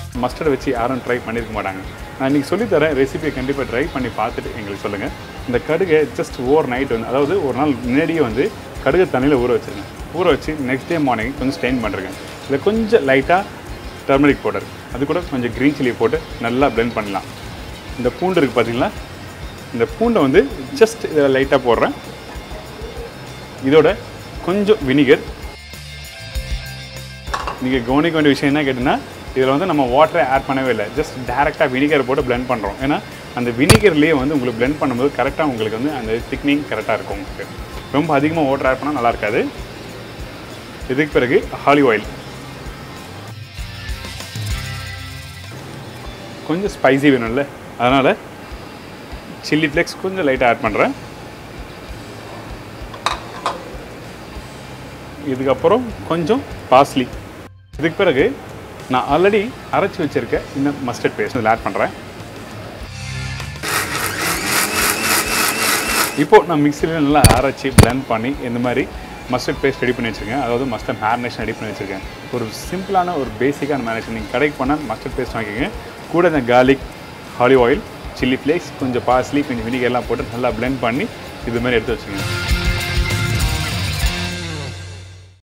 mustard வச்சு யாரும் try பண்ணியிருக்க மாட்டாங்க நான் இன்றைக்கி சொல்லித்தரேன் ரெசிபியை கண்டிப்பாக ட்ரை பண்ணி பார்த்துட்டு எங்களுக்கு சொல்லுங்கள் இந்த கடுகை ஜஸ்ட் ஓவர் நைட் வந்து அதாவது ஒரு நாள் முன்னாடியே வந்து கடுகு தண்ணியில் ஊற வச்சுருங்க ஊற வச்சு நெக்ஸ்ட் டே மார்னிங் கொஞ்சம் ஸ்டெயின் பண்ணுறேங்க இதில் கொஞ்சம் லைட்டாக டர்மரிக் பவுடர் அது கூட கொஞ்சம் க்ரீன் சில்லி போட்டு நல்லா blend பண்ணலாம் இந்த பூண்டு இருக்குது பார்த்தீங்களா இந்த பூண்டை வந்து ஜஸ்ட் இதில் லைட்டாக போடுறேன் இதோட கொஞ்சம் வினிகர் நீங்கள் கவனிக்க வேண்டிய விஷயம் என்ன கேட்டிங்கன்னா இதில் வந்து நம்ம வாட்டரை ஆட் பண்ணவே இல்லை ஜஸ்ட் டேரெக்டாக வினிகர் போட்டு blend பண்ணுறோம் ஏன்னா அந்த வினிகர்லேயே வந்து உங்களுக்கு blend பண்ணும்போது கரெக்டாக உங்களுக்கு வந்து அந்த திக்னிங் கரெக்டாக இருக்கும் உங்களுக்கு ரொம்ப அதிகமாக வாட்டர் ஆட் பண்ணால் நல்லா இருக்காது இதுக்கு பிறகு ஹாலி ஆயில் கொஞ்சம் ஸ்பைசி வேணும்ல அதனால் சில்லி ஃப்ளேக்ஸ் கொஞ்சம் லைட்டாக ஆட் பண்ணுறேன் இதுக்கப்புறம் கொஞ்சம் பாஸ்லி இதுக்கு பிறகு நான் ஆல்ரெடி அரைச்சி வச்சிருக்க இந்த மஸ்டர்ட் பேஸ்ட் இதில் ஆட் பண்ணுறேன் இப்போ நான் மிக்சியில் நல்லா அரைச்சி blend பண்ணி இந்த மாதிரி மஸ்டர்ட் பேஸ்ட் ரெடி பண்ணி வச்சிருக்கேன் அதாவது மஸ்டர்ட் மேரினேஷன் ரெடி பண்ணி வச்சிருக்கேன் ஒரு சிம்பிளான ஒரு பேசிக்கான மேரினேஷன் நீங்கள் கடைக்கு போனால் மஸ்டர்ட் பேஸ்ட் வாங்கிக்கோங்க கூட இந்த garlic olive oil chilli flakes கொஞ்சம் பாஸ்லி கொஞ்சம் வினிகர்லாம் போட்டு நல்லா blend பண்ணி இது மாதிரி எடுத்து வச்சுக்கோங்க